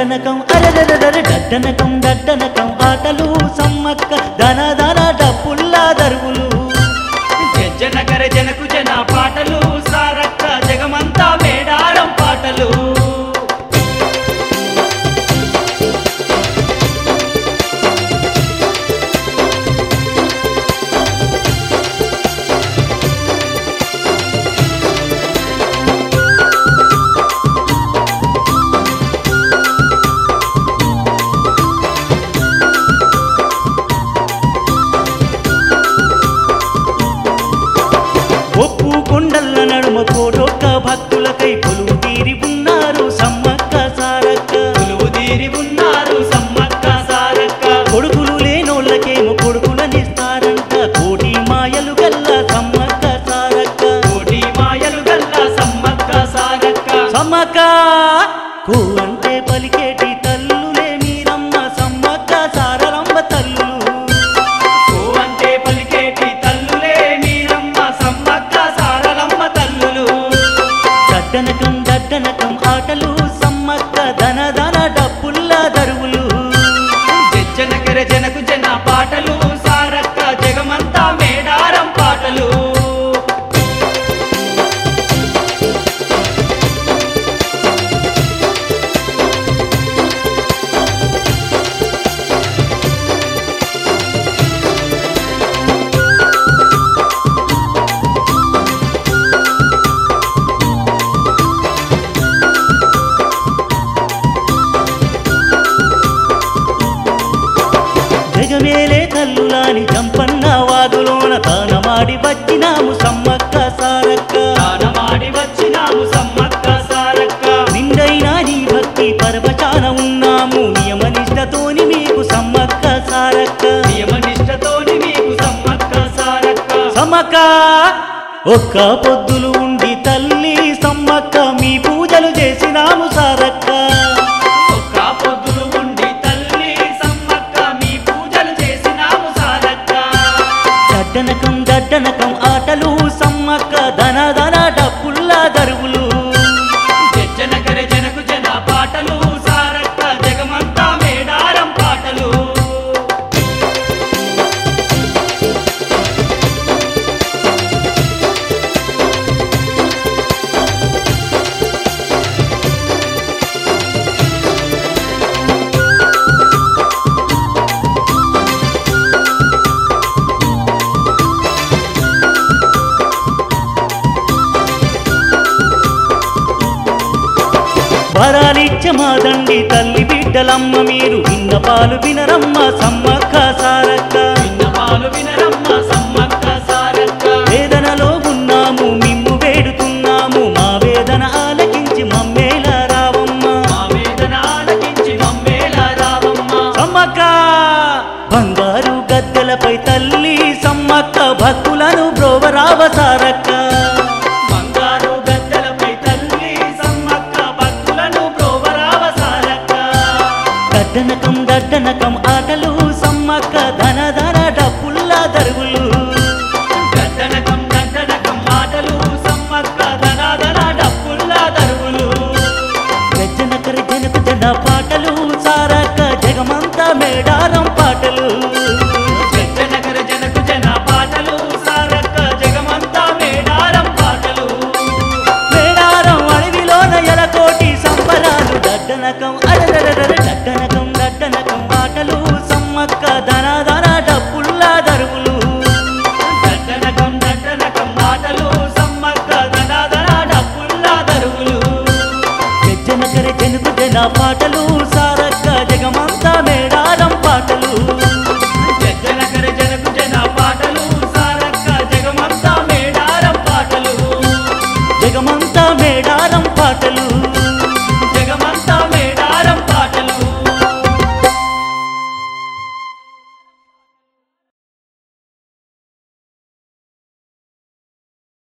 డడ్డనకం అరదరదర డడ్డనకం డడ్డనకం ఆటలు సమ్మక్క ధన ధన డప్పుల్లా దరువులు జనకర జనకు జన పాటలు సారక్క జగమంతా మేడారం పాటలు ఒప్పు కొండల్ల నడుమ కోటొక్క భక్తులకై కొలువు తీరి ఉన్నారు సమ్మక్క సారక్క కొలువు తీరి ఉన్నారు సమ్మక్క సారక్క కొడుకులు లేనోళ్ళకేమో కొడుకులనిస్తారంట కోటి మాయలు గల్ల సమ్మక్క సారక్క కోటి మాయలు గల్ల సమ్మక్క సారక్క సమ్మక్క కూ అంటే పలికేటి తల్లులే మీరమ్మ సమ్మక్క సారలమ్మ తల్లులు ఓ అంటే పలికేటి తల్లులే మీరమ్మ సమ్మక్క సారలమ్మ తల్లులు దడ్డనకం దడ్డనకం ఆటలు సమ్మక్క ధన ధన డప్పుల్లా దరువులు జనకర జనకు జన పాటలు సారక్క జగమంతా మేడారం పాటలు జగమేలే తల్లులాని జంపన్న వాగులోన తానమాడి వచ్చినాము సమ్మక్క సారక్క తానమాడి వచ్చినాము సమ్మక్క సారక్క నిండైనా నీ భక్తి పరవచాన ఉన్నాము నియమనిష్టతోని మీకు సమ్మక్క సారక్క నియమనిష్టతోని మీకు సమ్మక్క సారక్క సమ్మక్క ఒక్క పొద్దులు ఉండి తల్లి సమ్మక్క మీ పూజలు చేసినాము సారక్క ఒక్క పొద్దులు ఉండి తల్లి సమ్మక్క మీ పూజలు చేసినాము సారక్క దడ్డనకం దడ్డనకం ఆటలు సమ్మక్క ధన ధన డప్పుల్లా దరువులు జనకర జనకు జన పాటలు సారక్క జగమంతా మేడారం పాటలు వరాలిచ్చ మా దండి తల్లి బిడ్డలమ్మ మీరు విన్న పాలు వినరమ్మ సమ్మక్క సారక్క విన్నపాలు వినరమ్మ సమ్మక్క సారక్క వేదనలో ఉన్నాము మిమ్ము వేడుతున్నాము మా వేదన ఆలకించి మమ్మేల రావమ్మ మా వేదన ఆలకించి మమ్మేల రావమ్మ సమ్మక్క బంగారు గద్దెలపై తల్లి సమ్మక్క భక్తులను బ్రోవరావ సారక్క బంగారు గద్దెలపై తల్లి సమ్మక్క భక్తులను ప్రోవరావ సారక్క దడ్డనకం దడ్డనకం ఆటలు సమ్మక్క ధన ధన డప్పుల్లా దరువులు గద్దనకం గద్దనకం మాటలు సమ్మక్క ధనాధన డప్పుల్లా దరువులు గజ్జనకర జనకు జన పాటలు సారక్క జగమంతా మేడారం పాటలు జనకర జనకు జన పాటలు సారక్క జగమంతా మేడారం పాటలు మేడారం అడవిలోన ఎలకోటి సంబరాలు దడ్డనకం అరదరదర దడ్డనకం దడ్డనకం ఆటలు సమ్మక్క ధన ధన డప్పుల్లా దరువులు దట్టనకం దట్టనకం మాటలు సమ్మక్క ధనాధన డప్పుల్లా దరువులు గజ్జనకర జనకు జన పాటలు సారక్క జగమంతా మేడారం పాటలు జనకర జనకు జన పాటలు సారక్క జగమంతా మేడారం పాటలు జగమంతా మేడారం పాటలు